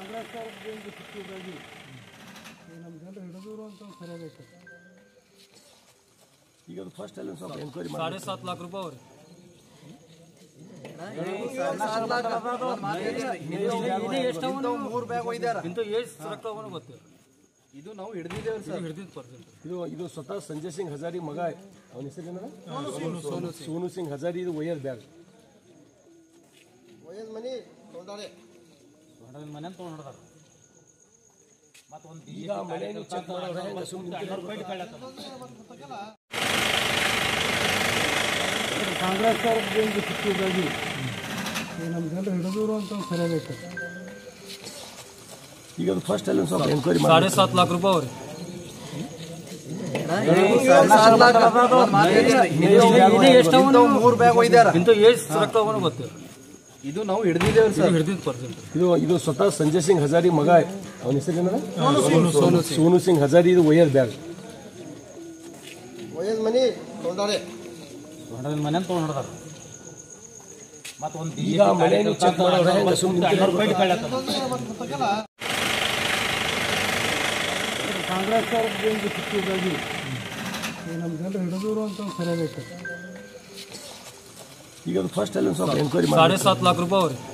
ಕಾಂಗ್ರೆಸ್ ಅವ್ರದ್ದು ಸಿಕ್ಕಿದ್ದಾಗಿ ನಮ್ಮ ಜನರು ಹಿಡಿದ್ರು ಅಂತ ಸರಿಯಾಗೈತೆ ಈಗ ಅದು ಫಸ್ಟ್ ಅಲ್ಲಿ ಸ್ವಲ್ಪ ಎಂಕ್ವೈರಿ साढ़े सात लाख रुपये और ಮೂರ್ ಬ್ಯಾಗ್ ಒಯ್ದಾರ ಇಂತ ಎಷ್ಟು ರೊಕ್ಕ ಅವನು ಗೊತ್ತಿಲ್ಲ ಇದು ನಾವು ಹಿಡಿದಿದ್ದೇವೆ ಸರ್ ಹಿಡಿದಿದ್ದು ಪರ್ಸೆಂಟ್ ಇದು ಇದು ಸ್ವತಃ ಸಂಜಯ್ ಸಿಂಗ್ ಹಜಾರಿ ಮಗ ಅವನ ಹೆಸರೇನ ಸೋನು ಸಿಂಗ್ ಹಜಾರಿ ಇದು ಒಯ್ಯರ್ ಬ್ಯಾಗ್ ಮನಿ ತೊಗೊಂಡಾರೆ ಮನೆ ತೊಗೊಂಡ್ರ ಈಗ ಮನೆ ಚೆಕ್ ಮಾಡೋರು ಹೆಂಗೆ ಸುಮ್ಮನೆ ಕಾಂಗ್ರೆಸ್ ಅವ್ರದ್ದು ಸಿಕ್ಕಿದ್ದಾಗಿ ನಮ್ಮ ಜನರು ಹಿಡಿದ್ರು ಅಂತ ಸರಿಯಾಗೈತೆ ಈಗ ಅದು ಫಸ್ಟ್ ಅಲ್ಲಿ ಸ್ವಲ್ಪ ಎಂಕ್ವೈರಿ साढ़े सात लाख रुपये और ಮೂರ್ ಬ್ಯಾಗ್ ಒಯ್ದಾರ ಇಂತ ಎಷ್ಟು ರೊಕ್ಕ ಅವನು ಗೊತ್ತಿಲ್ಲ ಇದು ನಾವು ಹಿಡಿದಿದ್ದೇವೆ ಸರ್ ಹಿಡಿದಿದ್ದು ಪರ್ಸೆಂಟ್ ಇದು ಇದು ಸ್ವತಃ ಸಂಜಯ್ ಸಿಂಗ್ ಹಜಾರಿ ಮಗ ಅವನ ಹೆಸರೇನ ಸೋನು ಸಿಂಗ್ ಹಜಾರಿ ಇದು ಒಯ್ಯರ್ ಬ್ಯಾಗ್ ಒಯ್ಯದ್ ಮನಿ ತೊಗೊಂಡಾರೆ ಮನೆ ತೊಗೊಂಡ್ರ ಮತ್ತೊಂದು ಈಗ ಮನೆ ಚೆಕ್ ಮಾಡೋರು ಹೆಂಗೆ ಸುಮ್ಮನೆ ಕಾಂಗ್ರೆಸ್ ಅವ್ರದ್ದು ಸಿಕ್ಕಿದ್ದಾಗಿ ನಮ್ಮ ಜನರು ಹಿಡಿದ್ರು ಅಂತ ಸರಿಯಾಗೈತೆ ಈಗ ಅದು ಫಸ್ಟ್ ಅಲ್ಲಿ ಸ್ವಲ್ಪ ಎಂಕ್ವೈರಿ साढ़े सात लाख रुपये और